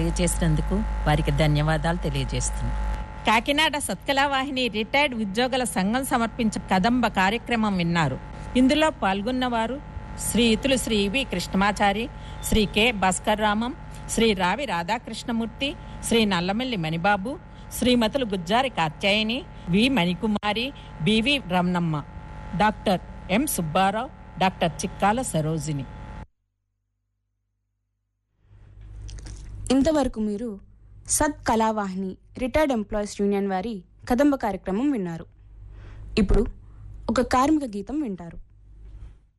తెలియజేసినందుకు వారికి ధన్యవాదాలు తెలియజేస్తున్నాను కాకినాడ సత్కళావాహిని రిటైర్డ్ ఉద్యోగుల సంఘం సమర్పించిన కదంబ కార్యక్రమం విన్నారు ఇందులో పాల్గొన్నవారు శ్రీ ఇతులు శ్రీ వి కృష్ణమాచారి శ్రీ కె భాస్కర్ రామం శ్రీ రావి రాధాకృష్ణమూర్తి శ్రీ నల్లమల్లి మణిబాబు శ్రీమతులు Gujjari Katyayani V Manikumari B V Ramanamma doctor M Subbarao doctor Chikkala Sarojini ఇంతవరకు మీరు సత్ కళావాహిని రిటైర్డ్ ఎంప్లాయీస్ యూనియన్ వారి కదంబ కార్యక్రమం విన్నారు ఇప్పుడు ఒక కార్మిక గీతం వింటారు